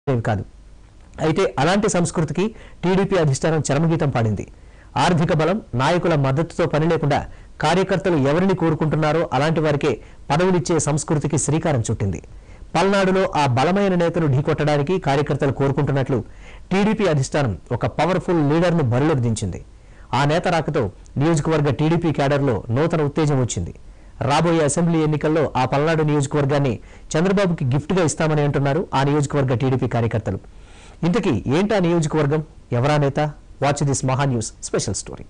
ఏవి కాదు అయితే అలాంటి సంస్కృతికి టీడీపీ అధిష్టానం చరమగీతం పాడింది ఆర్థిక బలం నాయకుల మద్దతుతో పని లేకుండా కార్యకర్తలు ఎవరిని కోరుకుంటున్నారో అలాంటి వారికే పదవులిచ్చే సంస్కృతికి శ్రీకారం చుట్టింది పల్నాడులో ఆ బలమైన నేతను ఢీకొట్టడానికి కార్యకర్తలు కోరుకుంటున్నట్లు టీడీపీ అధిష్టానం ఒక పవర్ఫుల్ లీడర్ను బరిలోకి దించింది ఆ నేత రాకతో నియోజకవర్గ టీడీపీ క్యాడర్లో నూతన ఉత్తేజం వచ్చింది రాబోయే అసెంబ్లీ ఎన్నికల్లో ఆ పల్నాడు నియోజకవర్గాన్ని చంద్రబాబుకి గిఫ్ట్గా ఇస్తామని అంటున్నారు ఆ నియోజకవర్గ టీడీపీ కార్యకర్తలు ఇంతకీ ఏంటా నియోజకవర్గం ఎవరా నేత watch this Maha news special story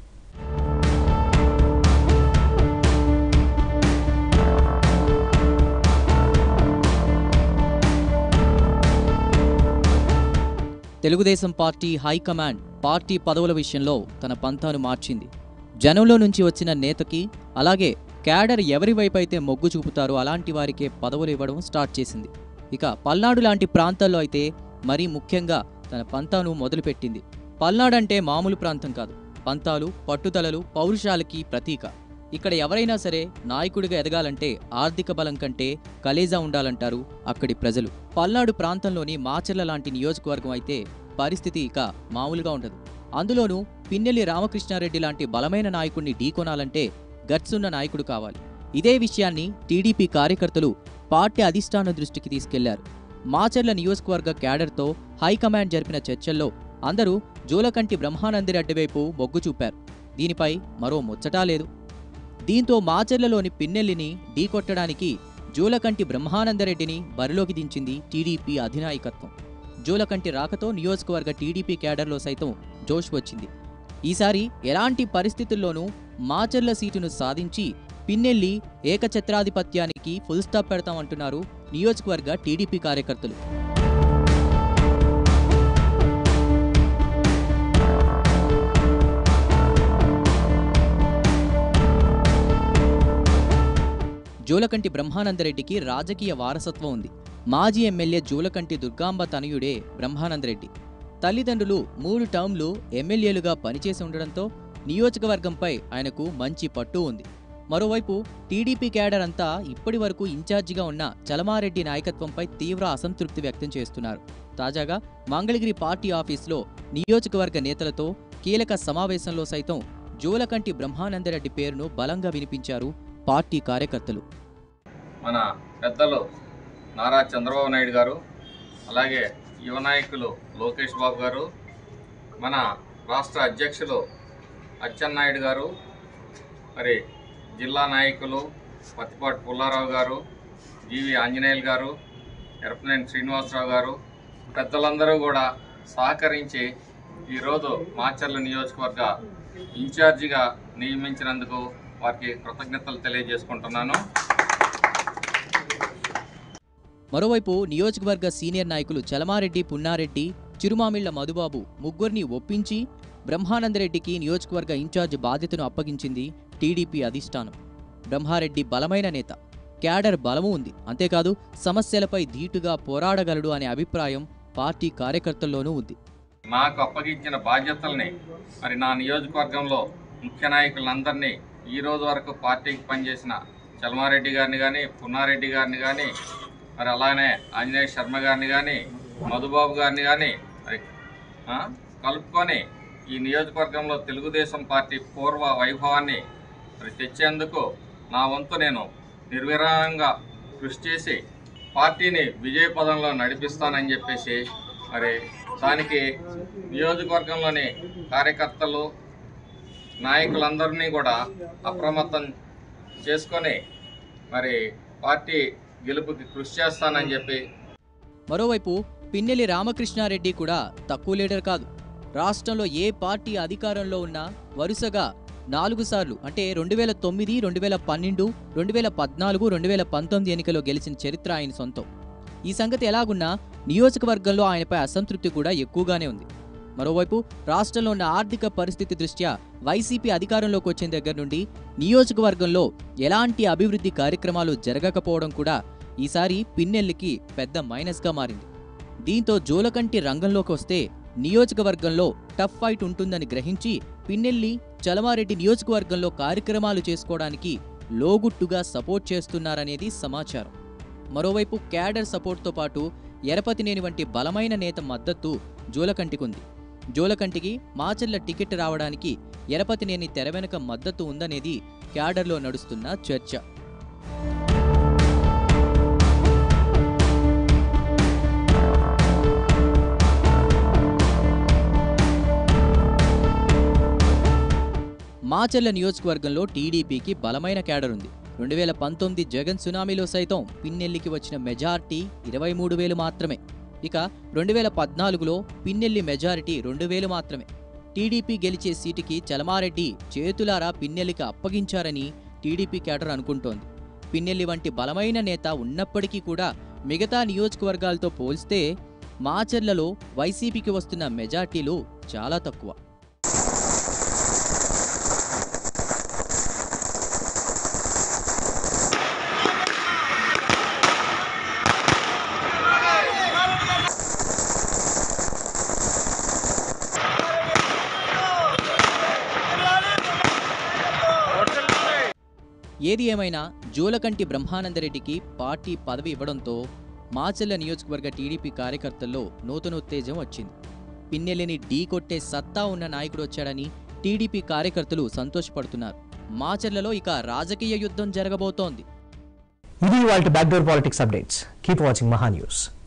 Telugu Desam party high command party పదవుల విషయంలో తన పంతాను మార్చింది జనంలో నుంచి వచ్చిన నేతకి అలాగే క్యాడర్ ఎవరి వైపు అయితే మొగ్గు చూపుతారో అలాంటి వారికే పదవులు ఇవ్వడం స్టార్ట్ చేసింది ఇక పల్నాడు లాంటి ప్రాంతాల్లో అయితే మరీ ముఖ్యంగా తన పంతాను మొదలుపెట్టింది పల్నాడు అంటే మామూలు ప్రాంతం కాదు పంతాలు పట్టుదలలు పౌరుషాలకి ప్రతీక ఇక్కడ ఎవరైనా సరే నాయకుడిగా ఎదగాలంటే ఆర్థిక బలం కంటే కలేజా ఉండాలంటారు అక్కడి ప్రజలు పల్నాడు ప్రాంతంలోని మాచర్ల లాంటి నియోజకవర్గం అయితే పరిస్థితి ఇక మామూలుగా ఉండదు అందులోనూ పిన్నెల్లి రామకృష్ణారెడ్డి లాంటి బలమైన నాయకుడిని ఢీకొనాలంటే గట్స్ ఉన్న నాయకుడు కావాలి ఇదే విషయాన్ని టీడీపీ కార్యకర్తలు పార్టీ అధిష్టాన దృష్టికి తీసుకెళ్లారు మాచర్ల నియోజకవర్గ క్యాడర్తో హైకమాండ్ జరిపిన చర్చల్లో అందరూ జూలకంటి బ్రహ్మానందిరెడ్డి వైపు మొగ్గు చూపారు దీనిపై మరో ముచ్చటా లేదు దీంతో మాచర్లలోని పిన్నెల్లిని ఢీకొట్టడానికి జూలకంటి బ్రహ్మానందరెడ్డిని బరిలోకి దించింది టీడీపీ అధినాయకత్వం జూలకంటి రాకతో నియోజకవర్గ టీడీపీ క్యాడర్లో సైతం జోష్ వచ్చింది ఈసారి ఎలాంటి పరిస్థితుల్లోనూ మాచర్ల సీటును సాధించి పిన్నెల్లి ఏకఛత్రాధిపత్యానికి ఫుల్ స్టాప్ పెడతామంటున్నారు నియోజకవర్గ టీడీపీ కార్యకర్తలు జూలకంటి బ్రహ్మానందరెడ్డికి రాజకీయ వారసత్వం ఉంది మాజీ ఎమ్మెల్యే జూలకంటి దుర్గాంబ తనయుడే బ్రహ్మానందరెడ్డి తల్లిదండ్రులు మూడు టర్మ్లు ఎమ్మెల్యేలుగా పనిచేసి ఉండడంతో నియోజకవర్గంపై ఆయనకు మంచి పట్టు ఉంది మరోవైపు టీడీపీ క్యాడర్ అంతా ఇప్పటి వరకు ఇన్ఛార్జిగా ఉన్న చలమారెడ్డి నాయకత్వంపై తీవ్ర అసంతృప్తి వ్యక్తం చేస్తున్నారు తాజాగా మంగళగిరి పార్టీ ఆఫీసులో నియోజకవర్గ నేతలతో కీలక సమావేశంలో సైతం జూలకంటి బ్రహ్మానందరెడ్డి పేరును బలంగా వినిపించారు పార్టీ కార్యకర్తలు మన పెద్దలు నారా చంద్రబాబు నాయుడు గారు అలాగే యువ నాయకులు లోకేష్ బాబు గారు మన రాష్ట్ర అధ్యక్షులు అచ్చెన్నాయుడు గారు మరి జిల్లా నాయకులు పత్తిపాటి పుల్లారావు గారు జీవి ఆంజనేయులు గారు ఎరపనేని శ్రీనివాసరావు గారు పెద్దలందరూ కూడా సహకరించి ఈరోజు మాచర్ల నియోజకవర్గ ఇన్ఛార్జిగా నియమించినందుకు వారికి కృతజ్ఞతలు తెలియజేసుకుంటున్నాను మరోవైపు నియోజకవర్గ సీనియర్ నాయకులు చలమారెడ్డి పున్నారెడ్డి చిరుమామిళ్ల మధుబాబు ముగ్గురిని ఒప్పించి బ్రహ్మానందరెడ్డికి నియోజకవర్గ ఇన్ఛార్జ్ బాధ్యతను అప్పగించింది టీడీపీ అధిష్టానం బ్రహ్మారెడ్డి బలమైన నేత క్యాడర్ బలము ఉంది అంతేకాదు సమస్యలపై ధీటుగా పోరాడగలడు అనే అభిప్రాయం పార్టీ కార్యకర్తల్లోనూ ఉంది నాకు అప్పగించిన బాధ్యతల్ని మరి నా నియోజకవర్గంలో ముఖ్య నాయకులందరినీ ఈ రోజు వరకు పార్టీకి పనిచేసిన చల్మారెడ్డి గారిని కానీ పున్నారెడ్డి గారిని కానీ మరి అలానే ఆంజనేయ శర్మ గారిని కానీ మధుబాబు గారిని కానీ మరి ఆ, కలుపుకొని ఈ నియోజకవర్గంలో తెలుగుదేశం పార్టీ పూర్వ వైభవాన్ని మరి తెచ్చేందుకు నా వంతు నేను నిర్విరామంగా కృషి చేసి పార్టీని విజయపదంలో నడిపిస్తానని చెప్పేసి మరి దానికి నియోజకవర్గంలోని కార్యకర్తలు నాయకులందరినీ కూడా అప్రమత్తం చేసుకొని మరి పార్టీ గెలుపుకి కృషి చేస్తానని చెప్పి మరోవైపు పిన్నెల్లి రామకృష్ణారెడ్డి కూడా తక్కువ లీడర్ కాదు రాష్ట్రంలో ఏ పార్టీ అధికారంలో ఉన్నా వరుసగా నాలుగు సార్లు అంటే రెండు వేల తొమ్మిది రెండు వేల పన్నెండు రెండు వేల పద్నాలుగు రెండు వేల పంతొమ్మిది ఎన్నికల్లో గెలిచిన చరిత్ర ఆయన సొంతం ఈ సంగతి ఎలాగున్నా నియోజకవర్గంలో ఆయనపై అసంతృప్తి కూడా ఎక్కువగానే ఉంది మరోవైపు రాష్ట్రంలో ఉన్న ఆర్థిక పరిస్థితి దృష్ట్యా వైసీపీ అధికారంలోకి వచ్చిన దగ్గర నుండి నియోజకవర్గంలో ఎలాంటి అభివృద్ధి కార్యక్రమాలు జరగకపోవడం కూడా ఈసారి పిన్నెల్లికి పెద్ద మైనస్గా మారింది దీంతో జోలకంటి రంగంలోకి వస్తే నియోజకవర్గంలో టఫ్ ఫైట్ ఉంటుందని గ్రహించి పిన్నెల్లి చలమారెడ్డి నియోజకవర్గంలో కార్యక్రమాలు చేసుకోవడానికి లోగుట్టుగా సపోర్ట్ చేస్తున్నారనేది సమాచారం మరోవైపు క్యాడర్ సపోర్ట్తో పాటు ఎరపతినేని వంటి బలమైన నేత మద్దతు జోలకంటికుంది జోలకంటికి మాచర్ల టికెట్ రావడానికి ఎరపతినేని తెర వెనుక మద్దతు ఉందనేది క్యాడర్లో నడుస్తున్న చర్చ మాచర్ల నియోజకవర్గంలో టీడీపీకి బలమైన క్యాడర్ ఉంది రెండు వేల పంతొమ్మిది జగన్ సునామీలో సైతం పిన్నెల్లికి వచ్చిన మెజారిటీ ఇరవై మూడు వేలు మాత్రమే ఇక రెండు వేల పద్నాలుగులో పిన్నెల్లి మెజారిటీ రెండు వేలు మాత్రమే టీడీపీ గెలిచే సీటుకి చలమారెడ్డి చేతులారా పిన్నెల్లికి అప్పగించారని టీడీపీ క్యాడర్ అనుకుంటోంది పిన్నెల్లి వంటి బలమైన నేత ఉన్నప్పటికీ కూడా మిగతా నియోజకవర్గాలతో పోల్స్తే మాచర్లలో వైసీపీకి వస్తున్న మెజార్టీలు చాలా తక్కువ ఏది ఏమైనా జూలకంటి బ్రహ్మానందరెడ్డికి పార్టీ పదవి ఇవ్వడంతో మాచర్ల నియోజకవర్గ టీడీపీ కార్యకర్తల్లో నూతనోత్తేజం వచ్చింది పిన్నెల్లిని ఢీ కొట్టే సత్తా ఉన్న నాయకుడు వచ్చాడని టీడీపీ కార్యకర్తలు సంతోషపడుతున్నారు మాచర్లలో ఇక రాజకీయ యుద్ధం జరగబోతోంది ఇది వాళ్ళ backdoor politics updates keep watching Maha news